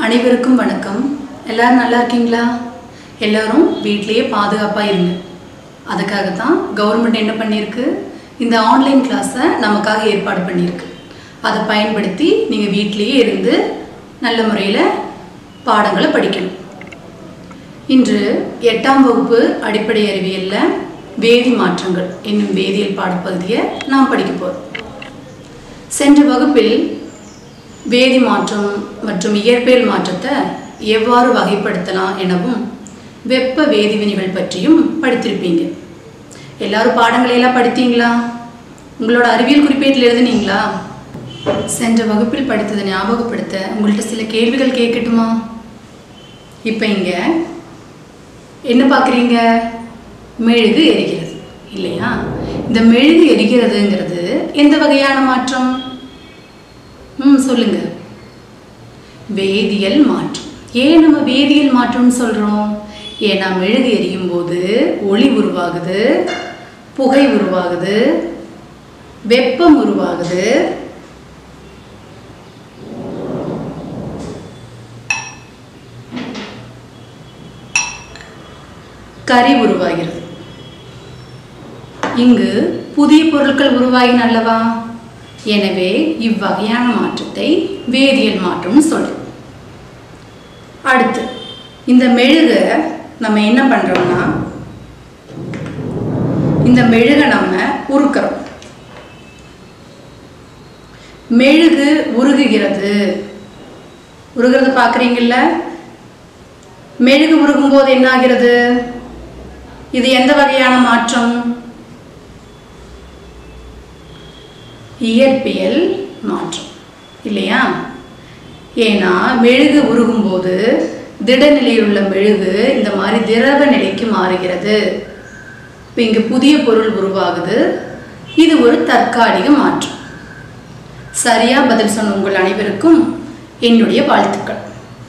அனைவருக்கும் வணக்கம் எல்லாரும் நல்லா இருக்கீங்களா எல்லாரும் வீட்டிலேயே பாதுகாப்பாக இருங்க அதுக்காக தான் கவர்மெண்ட் என்ன பண்ணியிருக்கு இந்த ஆன்லைன் கிளாஸை நமக்காக ஏற்பாடு பண்ணியிருக்கு அதை பயன்படுத்தி நீங்கள் வீட்டிலேயே இருந்து நல்ல முறையில் பாடங்களை படிக்கணும் இன்று எட்டாம் வகுப்பு அடிப்படை அறிவியலில் வேதி மாற்றங்கள் என்னும் வேதியியல் பாடப்பகுதியை நாம் படிக்க போகிறோம் சென்ற வகுப்பில் வேதி மாற்றம் மற்றும் இயற்பியல் மாற்றத்தை எவ்வாறு வகைப்படுத்தலாம் எனவும் வெப்ப வேதிவினைகள் பற்றியும் படித்திருப்பீங்க எல்லாரும் பாடங்களை எல்லாம் படித்தீங்களா உங்களோட அறிவியல் குறிப்பேட்டில் எழுதுனீங்களா சென்ற வகுப்பில் படித்ததை ஞாபகப்படுத்த உங்கள்கிட்ட சில கேள்விகள் கேட்கட்டுமா இப்போ இங்கே என்ன பார்க்குறீங்க மெழுகு எரிகிறது இல்லையா இந்த மெழுகு எரிகிறதுங்கிறது எந்த வகையான மாற்றம் ம் சொல்லுங்க வேதியியல் மாற்றம் ஏன் நம்ம வேதியியல் மாற்றம்னு சொல்கிறோம் ஏன்னா மெழுகு எரியும் போது ஒளி உருவாகுது புகை உருவாகுது வெப்பம் உருவாகுது கரி உருவாகிறது இங்கு புதிய பொருட்கள் உருவாகின அல்லவா எனவே இவ்வகையான மாற்றத்தை வேதியியல் மாற்றம்னு சொல்றோம் அடுத்து இந்த மெழுகை நம்ம என்ன பண்றோம்னா இந்த மெழுகை நம்ம உருக்குறோம் மெழுகு உருகுகிறது உருகிறது பார்க்குறீங்கல்ல மெழுகு உருகும் போது என்ன ஆகிறது இது எந்த வகையான மாற்றம் இயற்பியல் மாற்றம் இல்லையா ஏன்னா மெழுகு உருகும்போது திடநிலையில் உள்ள மெழுகு இந்த மாதிரி திரவ நிலைக்கு மாறுகிறது இப்போ இங்கே புதிய பொருள் உருவாகுது இது ஒரு தற்காலிக மாற்றம் சரியா பதில் சொன்ன உங்கள் அனைவருக்கும் என்னுடைய வாழ்த்துக்கள்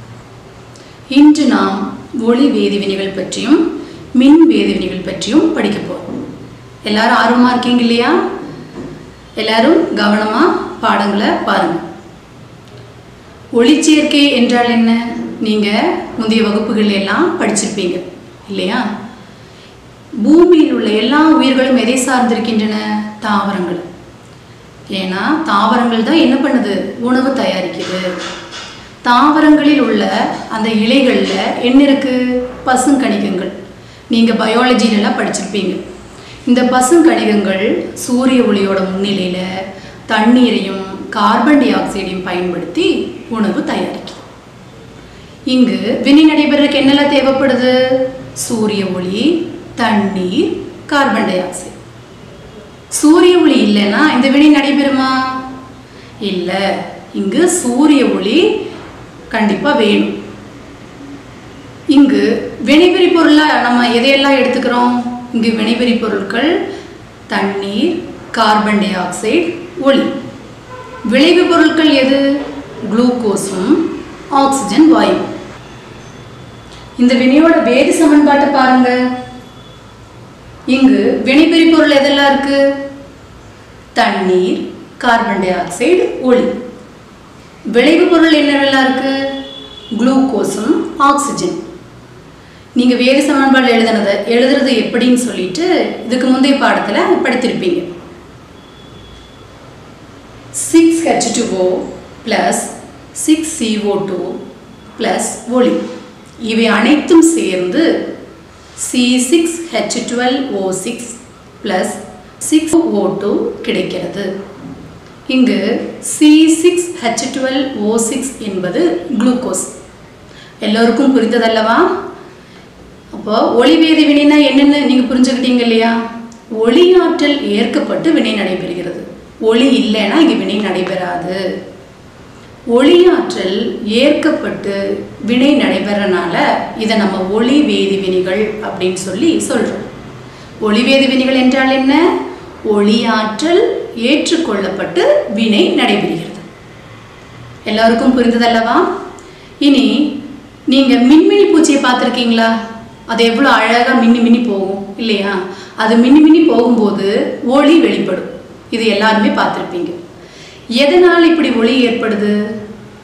இன்று நாம் ஒளி வேதிவினைகள் பற்றியும் மின் வேதிவினைகள் பற்றியும் படிக்க போகிறோம் எல்லாரும் ஆர்வமாக இருக்கீங்க இல்லையா எல்லாரும் கவனமாக பாடங்களை பாருங்கள் ஒளிச்சேர்க்கை என்றால் என்ன நீங்கள் முந்தைய வகுப்புகள் எல்லாம் படிச்சிருப்பீங்க இல்லையா பூமியில் உள்ள எல்லா உயிர்களும் எதை சார்ந்திருக்கின்றன தாவரங்கள் ஏன்னா தாவரங்கள் தான் என்ன பண்ணுது உணவு தயாரிக்குது தாவரங்களில் உள்ள அந்த இலைகளில் என்ன இருக்குது பசுங்கணிகங்கள் நீங்கள் பயாலஜிலெல்லாம் படிச்சிருப்பீங்க இந்த பசுங்கணிகங்கள் சூரிய ஒளியோட முன்னிலையில் தண்ணீரையும் கார்பன் டை ஆக்சைடையும் பயன்படுத்தி உணவு தயாரிக்கும் இங்கு வினை நடைபெறதுக்கு என்னெல்லாம் தேவைப்படுது சூரிய ஒளி தண்ணீர் கார்பன் டை ஆக்சைடு சூரிய ஒளி இல்லைன்னா இந்த வினை நடைபெறுமா இல்லை இங்கு சூரிய ஒளி கண்டிப்பாக வேணும் இங்கு வினைபெறி பொருளாக நம்ம எதையெல்லாம் எடுத்துக்கிறோம் இங்கு வினைபெறி பொருட்கள் தண்ணீர் கார்பன் டை ஆக்சைடு ஒளி விளைவு பொருட்கள் எது குளுக்கோஸும் ஆக்சிஜன் வாயு இந்த வினையோட வேதி சமன்பாட்டை பாருங்க இங்கு வினைபெறி பொருள் எதெல்லாம் இருக்கு தண்ணீர் கார்பன் டை ஆக்சைடு ஒளி விளைவு பொருள் என்னவெல்லாம் இருக்கு குளுக்கோஸும் ஆக்சிஜன் நீங்கள் வேதி சமன்பாடு எழுதுனதை எழுதுறது எப்படின்னு சொல்லிட்டு இதுக்கு முந்தைய பாடத்தில் படித்திருப்பீங்க six H two O plus six CO two plus ஒளி இவை அனைத்தும் சேர்ந்து C six H twelve O six plus six O two கிடைக்கிறது இங்கு C six H twelve O six என்பது குளுக்கோஸ் எல்லோருக்கும் புரிந்ததல்லவா அப்போ ஒளி வேதி வினைனா என்னென்னு நீங்கள் புரிஞ்சுக்கிட்டீங்க இல்லையா ஒளி ஆற்றல் ஏற்கப்பட்டு வினை நடைபெறுகிறது ஒளி இல்லைன்னா இங்கே வினை நடைபெறாது ஒளி ஆற்றல் ஏற்கப்பட்டு வினை நடைபெறனால இதை நம்ம ஒளி வேதி வினைகள் அப்படின்னு சொல்லி சொல்கிறோம் ஒளி வேதி வினைகள் என்றால் என்ன ஒளி ஆற்றல் ஏற்றுக்கொள்ளப்பட்டு வினை நடைபெறுகிறது எல்லாருக்கும் புரிந்ததல்லவா இனி நீங்கள் மின்மினி பூச்சியை பார்த்துருக்கீங்களா அது எவ்வளோ அழகாக மின்னி மின்னி போகும் இல்லையா அது மின்னி மின்னி போகும்போது ஒளி வெளிப்படும் இது எல்லாருமே பார்த்துருப்பீங்க எதனால் இப்படி ஒளி ஏற்படுது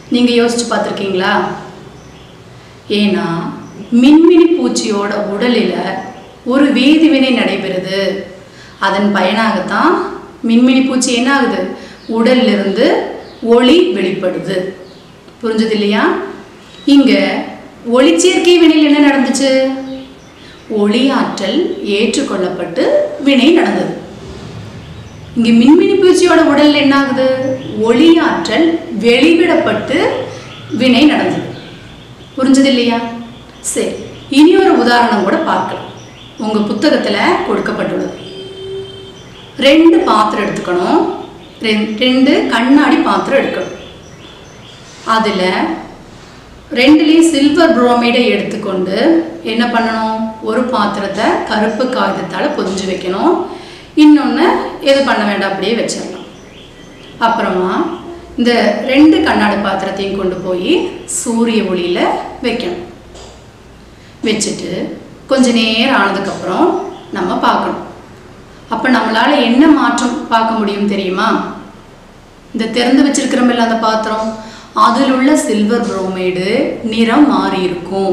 நீங்கள் யோசிச்சு பார்த்துருக்கீங்களா ஏன்னா மின்மினி பூச்சியோட உடலில் ஒரு வேதிவினை நடைபெறுது அதன் பயனாகத்தான் மின்மினி பூச்சி என்ன ஆகுது உடல்ல இருந்து ஒளி வெளிப்படுது புரிஞ்சது இல்லையா இங்க ஒளிச்சேர்க்கை வினையில் என்ன நடந்துச்சு ஒளி ஆற்றல் ஏற்றுக்கொள்ளப்பட்டு வினை நடந்தது இங்க மின்மினி பூச்சியோட உடல்ல என்ன ஆகுது ஒளி ஆற்றல் வெளிவிடப்பட்டு வினை நடந்தது புரிஞ்சது இல்லையா சரி இனி ஒரு உதாரணம் கூட பார்க்கலாம் உங்க புத்தகத்துல கொடுக்கப்பட்டுள்ளது ரெண்டு பாத்திரம் எடுத்துக்கணும் ரெண்- ரெண்டு கண்ணாடி பாத்திரம் எடுக்கணும் அதில் ரெண்டுலேயும் சில்வர் புரோமைடை எடுத்துக்கொண்டு என்ன பண்ணணும் ஒரு பாத்திரத்தை கருப்பு காகிதத்தால் பொதிஞ்சு வைக்கணும் இன்னொன்று எது பண்ண வேண்டாம் அப்படியே வச்சிடலாம் அப்புறமா இந்த ரெண்டு கண்ணாடி பாத்திரத்தையும் கொண்டு போய் சூரிய ஒளியில் வைக்கணும் வச்சுட்டு கொஞ்ச நேரம் ஆனதுக்கப்புறம் நம்ம பார்க்கணும் அப்போ நம்மளால் என்ன மாற்றம் பார்க்க முடியும் தெரியுமா இந்த திறந்து வச்சிருக்கிறோமில்ல அந்த பாத்திரம் அதில் உள்ள சில்வர் புரோமைடு நிறம் மாறி இருக்கும்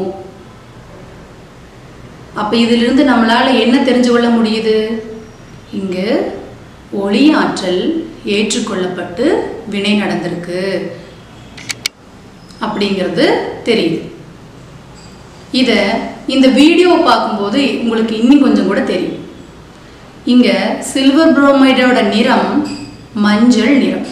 அப்போ இதிலிருந்து நம்மளால் என்ன தெரிஞ்சு கொள்ள முடியுது இங்கு ஒளி ஆற்றல் ஏற்றுக்கொள்ளப்பட்டு வினை நடந்திருக்கு அப்படிங்கிறது தெரியுது இதை இந்த வீடியோ பார்க்கும்போது உங்களுக்கு இன்னும் கொஞ்சம் கூட தெரியும் இங்க சில்வர் புரோமைடோட நிறம் மஞ்சள் நிறம்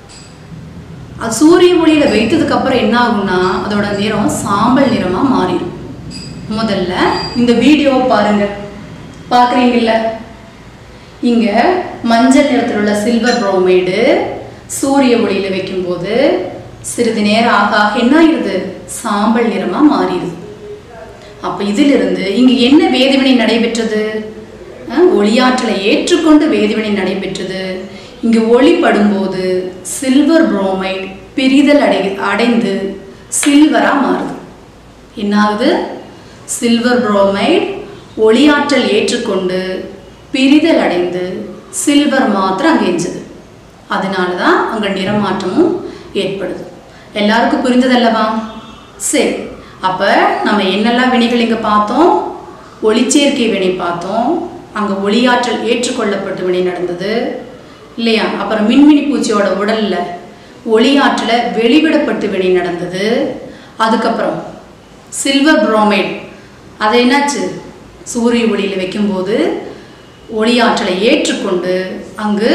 அது சூரிய ஒளியில வைத்ததுக்கு அப்புறம் என்ன ஆகும்னா அதோட நிறம் சாம்பல் நிறமா மாறிடும் முதல்ல இந்த வீடியோவை பாருங்க பார்க்குறீங்கல்ல இங்க மஞ்சள் நிறத்தில் உள்ள சில்வர் புரோமைடு சூரிய ஒளியில வைக்கும்போது சிறிது நேரம் ஆக ஆக என்ன ஆயிடுது சாம்பல் நிறமா மாறிடுது அப்ப இதிலிருந்து இங்கு என்ன வேதிவினை நடைபெற்றது அஹ், ஒளியாற்றலை ஏற்றுக்கொண்டு வேதிவினை நடைபெற்றது இங்கு ஒளி படும்போது சில்வர் புரோமைட் பிரிதல் அடை அடைந்து சில்வரா மாறுது என்ன ஆகுது சில்வர் புரோமைட் ஒளியாற்றல் ஏற்றுக்கொண்டு பிரிதல் அடைந்து சில்வர் மாத்திரம் அங்கே எஞ்சுது அதனால தான் அங்கே நிறமாற்றமும் ஏற்படுது எல்லாருக்கும் புரிந்ததல்லவா சரி அப்போ நம்ம என்னெல்லாம் வினைகள் இங்கே பார்த்தோம் ஒளிச்சேர்க்கை வினை பார்த்தோம் அங்கே ஒளியாற்றல் ஏற்றுக்கொள்ளப்பட்டு வினை நடந்தது இல்லையா அப்புறம் மின்மினி பூச்சியோட உடல்ல ஒளியாற்றலை வெளிவிடப்பட்டு வினை நடந்தது அதுக்கப்புறம் சில்வர் புரோமைட் அது என்னாச்சு சூரிய ஒளியில் வைக்கும்போது ஒளியாற்றலை ஏற்றுக்கொண்டு அங்கு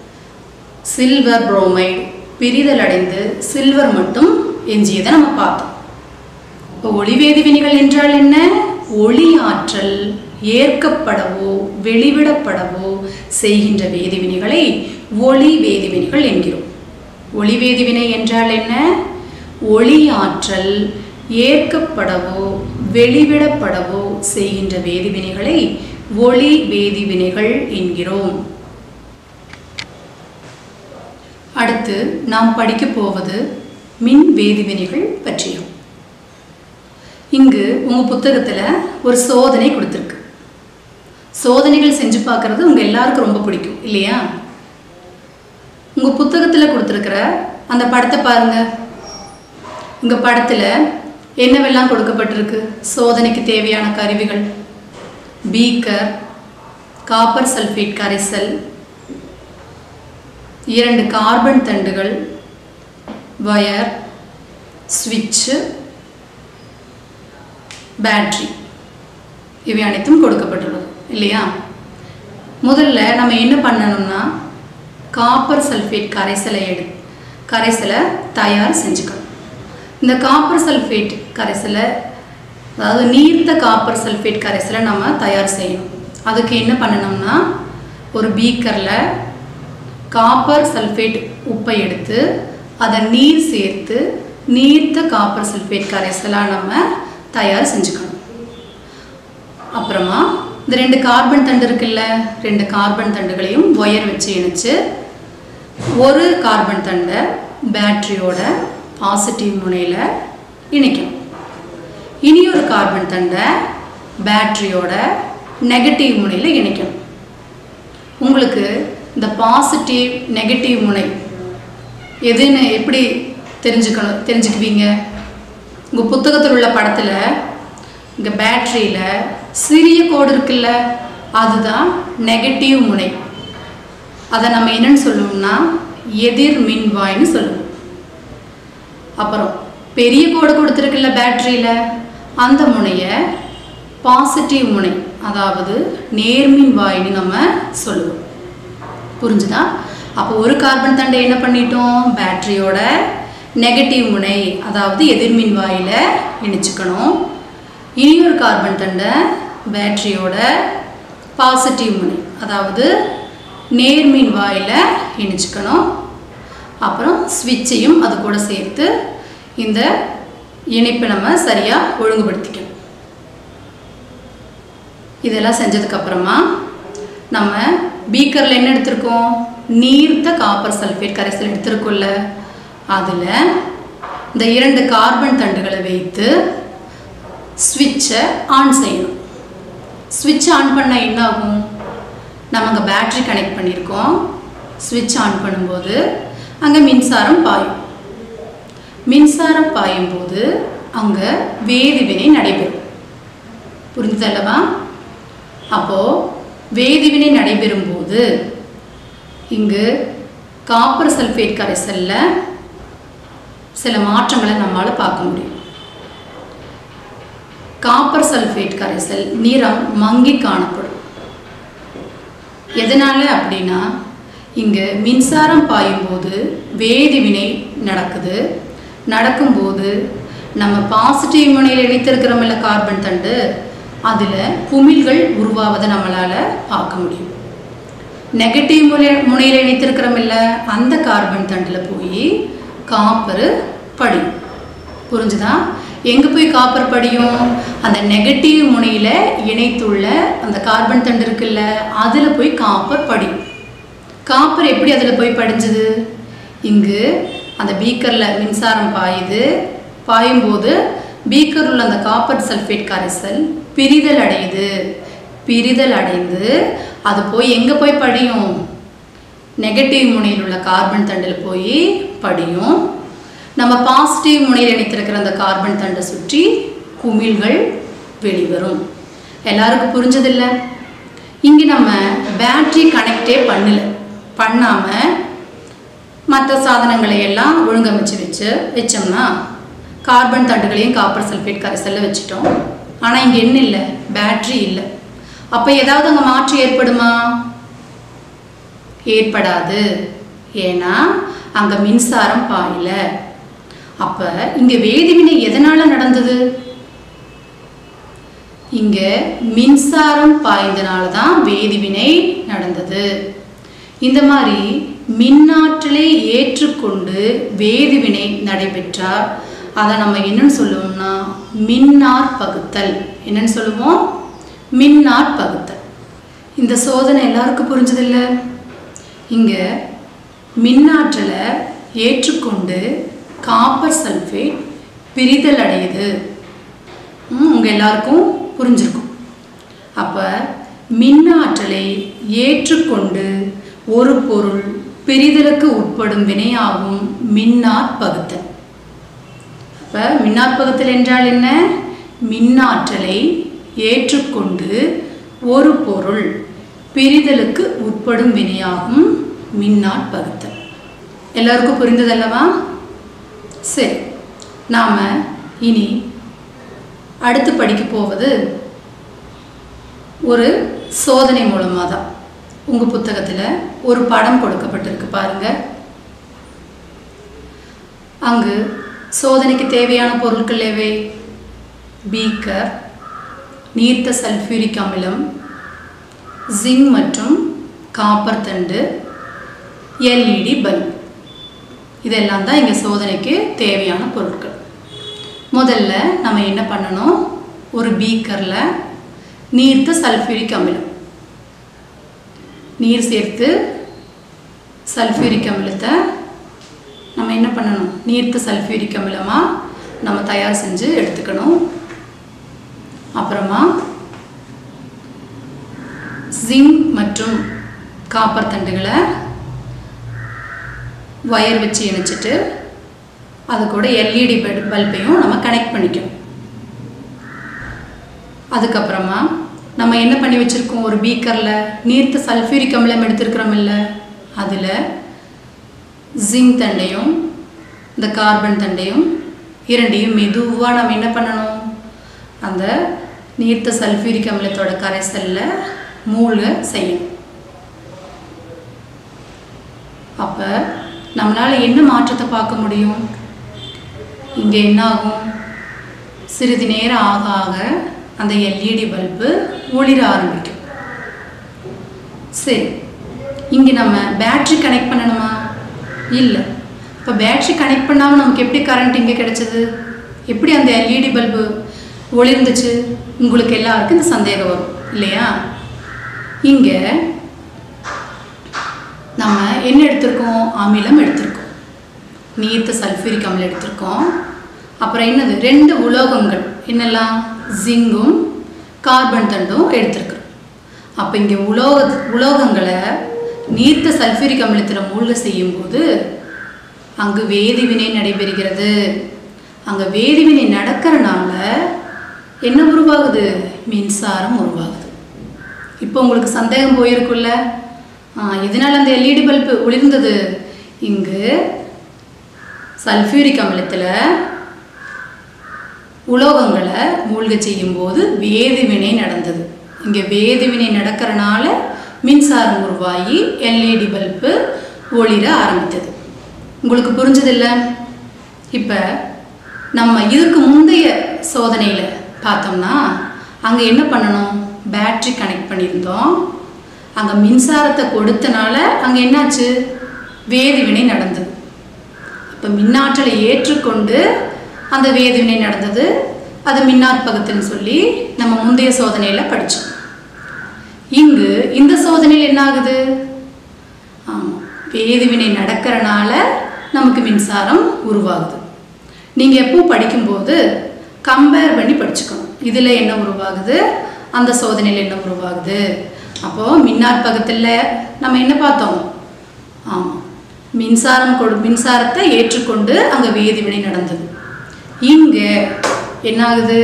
சில்வர் புரோமைட் பிரிதல் அடைந்து சில்வர் மட்டும் எஞ்சியதை நம்ம பார்த்தோம் இப்போ ஒளி வேதிவினைகள் என்றால் என்ன ஒளி ஆற்றல் ஏற்கப்படவோ வெளிவிடப்படவோ செய்கின்ற வேதிவினைகளை ஒளி வேதிவினைகள் என்கிறோம் ஒளி வேதிவினை என்றால் என்ன ஒளி ஆற்றல் ஏற்கப்படவோ வெளிவிடப்படவோ செய்கின்ற வேதிவினைகளை ஒளி வேதிவினைகள் என்கிறோம் அடுத்து நாம் படிக்கப் போவது மின் வேதிவினைகள் பற்றியும் இங்கு உங்கள் புத்தகத்தில் ஒரு சோதனை கொடுத்துருக்கு சோதனைகள் செஞ்சு பார்க்கறது உங்கள் எல்லாருக்கும் ரொம்ப பிடிக்கும் இல்லையா உங்கள் புத்தகத்தில் கொடுத்துருக்கிற அந்த படத்தை பாருங்க உங்கள் படத்தில் என்னவெல்லாம் கொடுக்கப்பட்டிருக்கு சோதனைக்கு தேவையான கருவிகள் பீக்கர் காப்பர் சல்ஃபேட் கரைசல் இரண்டு கார்பன் தண்டுகள் வயர் ஸ்விட்சு பேட்ரி இவை அனைத்தும் கொடுக்கப்பட்டுள்ளது இல்லையா முதல்ல நம்ம என்ன பண்ணணும்னா காப்பர் சல்ஃபேட் கரைசலை எடு கரைசலை தயார் செஞ்சுக்கணும் இந்த காப்பர் சல்ஃபேட் கரைசலை அதாவது நீர்த்த காப்பர் சல்ஃபேட் கரைசலை நம்ம தயார் செய்யணும் அதுக்கு என்ன பண்ணணும்னா ஒரு பீக்கரில் காப்பர் சல்ஃபேட் உப்பை எடுத்து அதை நீர் சேர்த்து நீர்த்த காப்பர் சல்ஃபேட் கரைசலாக நம்ம தயார் செஞ்சுக்கணும் அப்புறமா இந்த ரெண்டு கார்பன் தண்டு இருக்குல்ல ரெண்டு கார்பன் தண்டுகளையும் ஒயர் வச்சு இணைச்சு ஒரு கார்பன் தண்டை பேட்டரியோட பாசிட்டிவ் முனையில் இணைக்கணும் இனி ஒரு கார்பன் தண்டை பேட்டரியோட நெகட்டிவ் முனையில் இணைக்கணும் உங்களுக்கு இந்த பாசிட்டிவ் நெகட்டிவ் முனை எதுன்னு எப்படி தெரிஞ்சுக்கணும் தெரிஞ்சுக்குவீங்க உங்கள் புத்தகத்தில் உள்ள படத்தில் இங்கே பேட்டரியில் சிறிய கோடு இருக்குல்ல அதுதான் நெகட்டிவ் முனை அதை நம்ம என்னன்னு சொல்லுவோம்னா எதிர் மின்வாய்னு சொல்லுவோம் அப்புறம் பெரிய கோடு கொடுத்துருக்குல்ல பேட்டரியில் அந்த முனையை பாசிட்டிவ் முனை அதாவது நேர்மின் வாய்னு நம்ம சொல்லுவோம் புரிஞ்சுதா அப்போ ஒரு கார்பன் தண்டை என்ன பண்ணிட்டோம் பேட்டரியோட நெகட்டிவ் முனை அதாவது எதிர்மின் வாயில இணைச்சுக்கணும் இனி ஒரு கார்பன் தண்டை பேட்டரியோட பாசிட்டிவ் முனை அதாவது நேர்மின் வாயில இணைச்சுக்கணும் அப்புறம் ஸ்விட்சையும் அது கூட சேர்த்து இந்த இணைப்பை நம்ம சரியாக ஒழுங்குபடுத்திக்கணும் இதெல்லாம் செஞ்சதுக்கு அப்புறமா நம்ம பீக்கரில் என்ன எடுத்திருக்கோம் நீர்த்த காப்பர் சல்ஃபேட் கரைசல் எடுத்திருக்கோம்ல அதில் இந்த இரண்டு கார்பன் தண்டுகளை வைத்து ஸ்விட்சை ஆன் செய்யணும் ஸ்விட்ச் ஆன் பண்ணால் என்ன ஆகும் நம்ம அங்கே பேட்ரி கனெக்ட் பண்ணியிருக்கோம் ஸ்விட்ச் ஆன் பண்ணும்போது அங்கே மின்சாரம் பாயும் மின்சாரம் பாயும் போது அங்கே வேதிவினை நடைபெறும் புரிஞ்சுதல்லவா அப்போது வேதிவினை நடைபெறும் போது இங்கு காப்பர் சல்ஃபேட் கரைசலில் சில மாற்றங்களை நம்மால் பார்க்க முடியும் காப்பர் சல்ஃபேட் கரைசல் நிறம் மங்கி காணப்படும் எதனால் அப்படின்னா இங்கே மின்சாரம் பாயும்போது வேதிவினை நடக்குது நடக்கும்போது நம்ம பாசிட்டிவ் முனையில் இணைத்திருக்கிறோமில்ல கார்பன் தண்டு அதில் குமிழ்கள் உருவாவதை நம்மளால் பார்க்க முடியும் நெகட்டிவ் முனை முனையில் இணைத்திருக்கிறோமில்ல அந்த கார்பன் தண்டில் போய் காப்பர் படியும் புரிஞ்சுதா எங்கே போய் காப்பர் படியும் அந்த நெகட்டிவ் முனையில் இணைத்துள்ள அந்த கார்பன் தண்டு இருக்குல்ல அதில் போய் காப்பர் படியும் காப்பர் எப்படி அதில் போய் படிஞ்சுது இங்கு அந்த பீக்கரில் மின்சாரம் பாயுது பாயும்போது பீக்கர் உள்ள அந்த காப்பர் சல்ஃபேட் கரைசல் பிரிதல் அடையுது பிரிதல் அடைந்து அது போய் எங்கே போய் படியும் நெகட்டிவ் முனையில் உள்ள கார்பன் தண்டில் போய் படியும் நம்ம பாசிட்டிவ் முனையில் இணைத்திருக்கிற அந்த கார்பன் தண்டை சுற்றி குமிழ்கள் வெளிவரும் எல்லாருக்கும் புரிஞ்சதில்ல இங்கே நம்ம பேட்ரி கனெக்டே பண்ணல பண்ணாமல் மற்ற சாதனங்களை எல்லாம் ஒழுங்கமைச்சு வச்சு வச்சோம்னா கார்பன் தண்டுகளையும் காப்பர் சல்ஃபேட் கரைசலில் வச்சுட்டோம் ஆனால் இங்கே என்ன இல்லை பேட்ரி இல்லை அப்போ ஏதாவது அங்கே மாற்று ஏற்படுமா ஏற்படாது ஏன்னா அங்கே மின்சாரம் பாயல அப்போ இங்கே வேதிவினை எதனால் நடந்தது இங்கே மின்சாரம் பாய்ந்தனால தான் வேதிவினை நடந்தது இந்த மாதிரி மின்னாற்றலை ஏற்றுக்கொண்டு வேதிவினை நடைபெற்றால் அதை நம்ம என்னன்னு சொல்லுவோம்னா மின்னார் பகுத்தல் என்னன்னு சொல்லுவோம் மின்னார் பகுத்தல் இந்த சோதனை எல்லாருக்கும் புரிஞ்சதில்ல இங்கே மின்னாற்றலை ஏற்றுக்கொண்டு காப்பர் சல்ஃபேட் பிரிதல் அடையுது உங்கள் எல்லாருக்கும் புரிஞ்சிருக்கும் அப்போ மின்னாற்றலை ஏற்றுக்கொண்டு ஒரு பொருள் பிரிதலுக்கு உட்படும் வினையாகும் மின்னார் பகுத்தல் அப்போ மின்னார் பகுத்தல் என்றால் என்ன மின்னாற்றலை ஏற்றுக்கொண்டு ஒரு பொருள் பிரிதலுக்கு உட்படும் வினையாகும் மின்னார் பகுத்தல் எல்லாருக்கும் புரிந்ததல்லவா சரி நாம் இனி அடுத்து படிக்க போவது ஒரு சோதனை மூலமாக தான் உங்கள் புத்தகத்தில் ஒரு படம் கொடுக்கப்பட்டிருக்கு பாருங்க அங்கு சோதனைக்கு தேவையான பொருட்கள் எவை பீக்கர் நீர்த்த சல்ஃபியூரிக் அமிலம் ஜிங்க் மற்றும் காப்பர் தண்டு எல்இடி பல்ப் இதெல்லாம் தான் இங்கே சோதனைக்கு தேவையான பொருட்கள் முதல்ல நம்ம என்ன பண்ணணும் ஒரு பீக்கரில் நீர்த்த சல்ஃபியூரிக் அமிலம் நீர் சேர்த்து சல்ஃபியூரிக் அமிலத்தை நம்ம என்ன பண்ணணும் நீர்த்த சல்ஃபியூரிக் அமிலமாக நம்ம தயார் செஞ்சு எடுத்துக்கணும் அப்புறமா ஜிங்க் மற்றும் காப்பர் தண்டுகளை வயர் வச்சு இணைச்சிட்டு அது கூட எல்இடி பல்பையும் நம்ம கனெக்ட் பண்ணிக்கணும் அதுக்கப்புறமா நம்ம என்ன பண்ணி வச்சுருக்கோம் ஒரு பீக்கரில் நீர்த்த சல்ஃபியூரிக் அமிலம் எடுத்துருக்கிறோம் இல்லை அதில் ஜிங்க் தண்டையும் இந்த கார்பன் தண்டையும் இரண்டையும் மெதுவாக நம்ம என்ன பண்ணணும் அந்த நீர்த்த சல்ஃபியூரிக் அமிலத்தோட கரைசலில் மூழ்க செய்யணும் அப்போ நம்மளால் என்ன மாற்றத்தை பார்க்க முடியும் இங்கே என்ன ஆகும் சிறிது நேரம் ஆக ஆக அந்த எல்இடி பல்பு ஒளிர ஆரம்பிக்கும் சரி இங்கே நம்ம பேட்ரி கனெக்ட் பண்ணணுமா இல்லை இப்போ பேட்ரி கனெக்ட் பண்ணாமல் நமக்கு எப்படி கரண்ட் இங்கே கிடைச்சது எப்படி அந்த எல்இடி பல்பு ஒளிர்ந்துச்சு உங்களுக்கு எல்லாருக்கும் இந்த சந்தேகம் வரும் இல்லையா இங்கே நம்ம என்ன எடுத்திருக்கோம் அமிலம் எடுத்திருக்கோம் நீர்த்த சல்ஃபியூரிக் அமிலம் எடுத்திருக்கோம் அப்புறம் என்னது ரெண்டு உலோகங்கள் என்னெல்லாம் ஜிங்கும் கார்பன் தண்டும் எடுத்திருக்கிறோம் அப்போ இங்கே உலோக உலோகங்களை நீர்த்த சல்ஃபியூரிக் அமிலத்தில் மூழ்க செய்யும்போது அங்கு வேதிவினை நடைபெறுகிறது அங்கே வேதிவினை நடக்கிறனால என்ன உருவாகுது மின்சாரம் உருவாகுது இப்போ உங்களுக்கு சந்தேகம் போயிருக்குல்ல இதனால் அந்த எல்இடி பல்பு ஒளிர்ந்தது இங்கு சல்ஃபியூரிக் அமிலத்தில் உலோகங்களை மூழ்க செய்யும்போது வேதிவினை நடந்தது இங்கே வேதிவினை நடக்கிறனால மின்சாரம் உருவாகி எல்இடி பல்பு ஒளிர ஆரம்பித்தது உங்களுக்கு புரிஞ்சதில்ல இப்போ நம்ம இதுக்கு முந்தைய சோதனையில் பார்த்தோம்னா அங்கே என்ன பண்ணணும் பேட்ரி கனெக்ட் பண்ணியிருந்தோம் அங்கே மின்சாரத்தை கொடுத்தனால அங்கே என்னாச்சு வேதிவினை நடந்தது இப்போ மின்னாற்றலை ஏற்றுக்கொண்டு அந்த வேதிவினை நடந்தது அது மின்னாற்பகத்துன்னு சொல்லி நம்ம முந்தைய சோதனையில் படித்தோம் இங்கு இந்த சோதனையில் என்ன ஆகுது ஆமாம் வேதிவினை நடக்கிறனால நமக்கு மின்சாரம் உருவாகுது நீங்கள் எப்போ படிக்கும்போது கம்பேர் பண்ணி படிச்சுக்கணும் இதில் என்ன உருவாகுது அந்த சோதனையில் என்ன உருவாகுது அப்போது மின்னாற்பகத்தில் நம்ம என்ன பார்த்தோம் ஆமாம் மின்சாரம் கொடு மின்சாரத்தை ஏற்றுக்கொண்டு அங்கே வேதிவினை நடந்தது இங்கே என்ன ஆகுது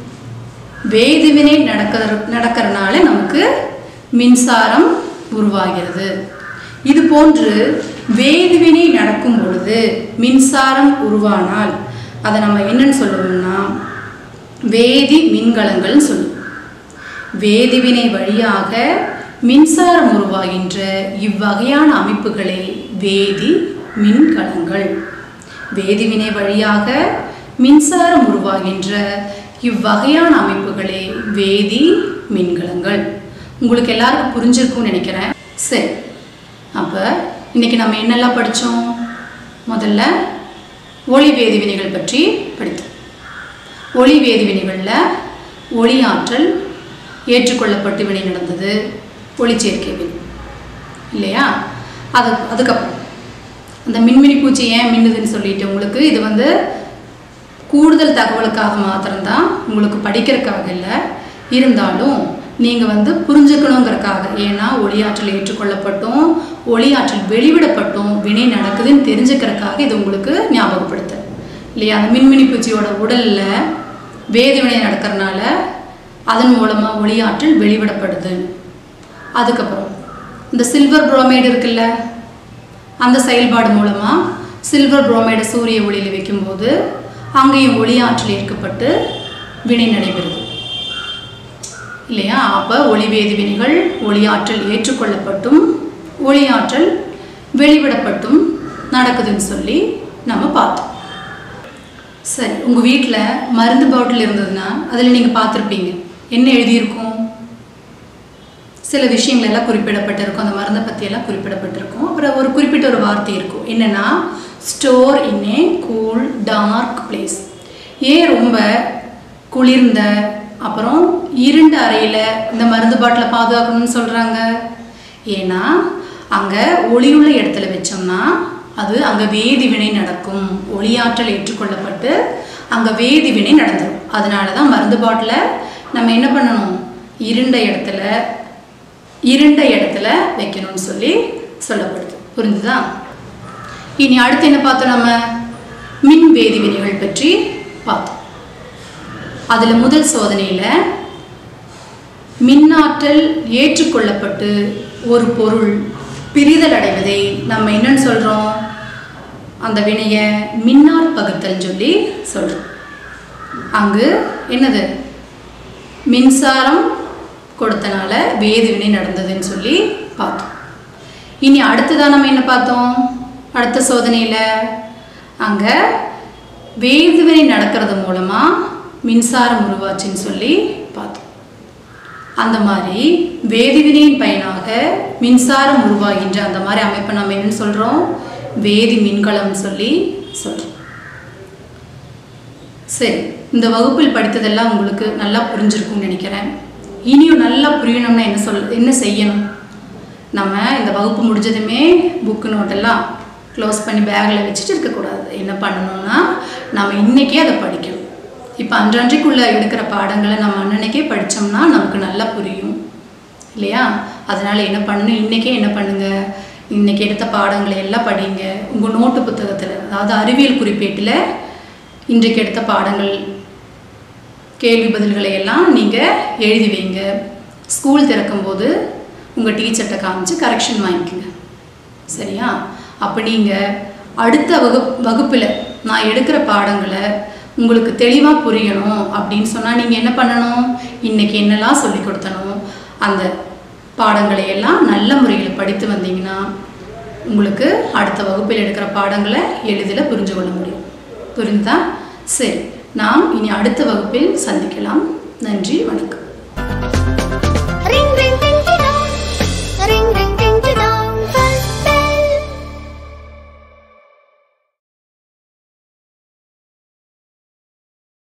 வேதிவினை நடக்கிற நடக்கிறனால நமக்கு மின்சாரம் உருவாகிறது இது போன்று வேதிவினை நடக்கும் பொழுது மின்சாரம் உருவானால் அதை நம்ம என்னன்னு சொல்லுவோம்னா வேதி மின்கலங்கள்னு சொல்லுவோம் வேதிவினை வழியாக மின்சாரம் உருவாகின்ற இவ்வகையான அமைப்புகளே வேதி மின்கலங்கள் வேதிவினை வழியாக மின்சாரம் உருவாகின்ற இவ்வகையான அமைப்புகளே வேதி மின்கலங்கள் உங்களுக்கு எல்லாருக்கும் புரிஞ்சிருக்கும்னு நினைக்கிறேன் சரி அப்போ இன்னைக்கு நம்ம என்னெல்லாம் படித்தோம் முதல்ல ஒளி வேதிவினைகள் பற்றி படித்தோம் ஒளி வேதிவினைகளில் ஒளி ஆற்றல் ஏற்றுக்கொள்ளப்பட்டு வினை நடந்தது ஒளிச்சேர்க்கை வினை இல்லையா அது அதுக்கப்புறம் அந்த மின்மினி பூச்சி ஏன் மின்னுதுன்னு சொல்லிட்டு உங்களுக்கு இது வந்து கூடுதல் தகவலுக்காக மாத்திரம்தான் உங்களுக்கு படிக்கிறதுக்காக இல்லை இருந்தாலும் நீங்கள் வந்து புரிஞ்சுக்கணுங்கிறக்காக ஏன்னா ஒளியாற்றல் ஏற்றுக்கொள்ளப்பட்டும் ஒளியாற்றல் வெளிவிடப்பட்டும் வினை நடக்குதுன்னு தெரிஞ்சுக்கிறதுக்காக இது உங்களுக்கு ஞாபகப்படுத்து இல்லையா அந்த மின்மினி பூச்சியோட உடலில் வேதிவினை நடக்கிறனால அதன் மூலமாக ஒளியாற்றல் வெளிவிடப்படுது அதுக்கப்புறம் இந்த சில்வர் புரோமைடு இருக்குல்ல அந்த செயல்பாடு மூலமாக சில்வர் புரோமைடை சூரிய ஒளியில் வைக்கும்போது அங்கேயும் ஒளியாற்றல் ஏற்கப்பட்டு வினை நடைபெறுது இல்லையா அப்போ ஒளி வேதிவினைகள் ஒளியாற்றல் ஏற்றுக்கொள்ளப்பட்டும் ஒளியாற்றல் வெளிவிடப்பட்டும் நடக்குதுன்னு சொல்லி நம்ம பார்த்தோம் சரி உங்கள் வீட்டில் மருந்து பாட்டில் இருந்ததுன்னா அதில் நீங்கள் பார்த்துருப்பீங்க என்ன எழுதியிருக்கும் சில விஷயங்கள் எல்லாம் குறிப்பிடப்பட்டிருக்கும் அந்த மருந்தை பற்றியெல்லாம் குறிப்பிடப்பட்டிருக்கும் அப்புறம் ஒரு குறிப்பிட்ட ஒரு வார்த்தை இருக்கும் என்னென்னா store in a cool dark place ஏன் ரொம்ப குளிர்ந்த அப்புறம் இருண்ட அறையில் இந்த மருந்து பாட்டில் பாதுகாக்கணும்னு சொல்கிறாங்க ஏன்னா அங்கே ஒளியுள்ள இடத்துல வச்சோம்னா அது அங்கே வேதிவினை நடக்கும் ஒளியாற்றல் ஏற்றுக்கொள்ளப்பட்டு அங்கே வேதிவினை நடந்துடும் அதனால தான் மருந்து பாட்டிலை நம்ம என்ன பண்ணணும் இருண்ட இடத்துல இருண்ட இடத்துல வைக்கணும்னு சொல்லி சொல்லப்படுது புரிஞ்சுதா இனி அடுத்து என்ன பார்த்தோம் நம்ம மின் வேதிவினைகள் பற்றி பார்த்தோம் அதில் முதல் சோதனையில் மின்னாற்றல் ஏற்றுக்கொள்ளப்பட்டு ஒரு பொருள் பிரிதல் அடைவதை நம்ம என்னன்னு சொல்கிறோம் அந்த வினையை மின்னாற் பகுத்தல் சொல்லி சொல்கிறோம் அங்கு என்னது மின்சாரம் கொடுத்தனால வேதிவினை நடந்ததுன்னு சொல்லி பார்த்தோம் இனி அடுத்ததான் நம்ம என்ன பார்த்தோம் அடுத்த சோதனையில் அங்கே வேதிவினை நடக்கிறது மூலமாக மின்சாரம் உருவாச்சுன்னு சொல்லி பார்த்தோம் அந்த மாதிரி வேதிவினையின் பயனாக மின்சாரம் உருவாகின்ற அந்த மாதிரி அமைப்பை நம்ம என்னன்னு சொல்கிறோம் வேதி மின்கலம் சொல்லி சொல்கிறோம் சரி இந்த வகுப்பில் படித்ததெல்லாம் உங்களுக்கு நல்லா புரிஞ்சிருக்கும்னு நினைக்கிறேன் இனியும் நல்லா புரியணும்னா என்ன சொல் என்ன செய்யணும் நம்ம இந்த வகுப்பு முடிஞ்சதுமே புக்கு நோட்டெல்லாம் க்ளோஸ் பண்ணி பேக்கில் வச்சுட்டு இருக்கக்கூடாது என்ன பண்ணணும்னா நம்ம இன்றைக்கே அதை படிக்கணும் இப்போ அன்றன்றைக்குள்ளே எடுக்கிற பாடங்களை நம்ம அன்னன்னைக்கே படித்தோம்னா நமக்கு நல்லா புரியும் இல்லையா அதனால் என்ன பண்ணணும் இன்றைக்கே என்ன பண்ணுங்கள் இன்றைக்கி எடுத்த பாடங்களை எல்லாம் படிங்க உங்கள் நோட்டு புத்தகத்தில் அதாவது அறிவியல் குறிப்பேட்டில் இன்றைக்கு எடுத்த பாடங்கள் கேள்வி பதில்களை எல்லாம் நீங்கள் எழுதி வைங்க ஸ்கூல் திறக்கும்போது உங்கள் டீச்சர்கிட்ட காமிச்சு கரெக்ஷன் வாங்கிக்கோங்க சரியா அப்போ நீங்கள் அடுத்த வகுப் வகுப்பில் நான் எடுக்கிற பாடங்களை உங்களுக்கு தெளிவாக புரியணும் அப்படின்னு சொன்னால் நீங்கள் என்ன பண்ணணும் இன்றைக்கி என்னெல்லாம் சொல்லி கொடுத்தனோ அந்த பாடங்களை எல்லாம் நல்ல முறையில் படித்து வந்தீங்கன்னா உங்களுக்கு அடுத்த வகுப்பில் எடுக்கிற பாடங்களை எளிதில் புரிஞ்சு கொள்ள முடியும் புரிந்தா சரி நாம் இனி அடுத்த வகுப்பில் சந்திக்கலாம் நன்றி வணக்கம்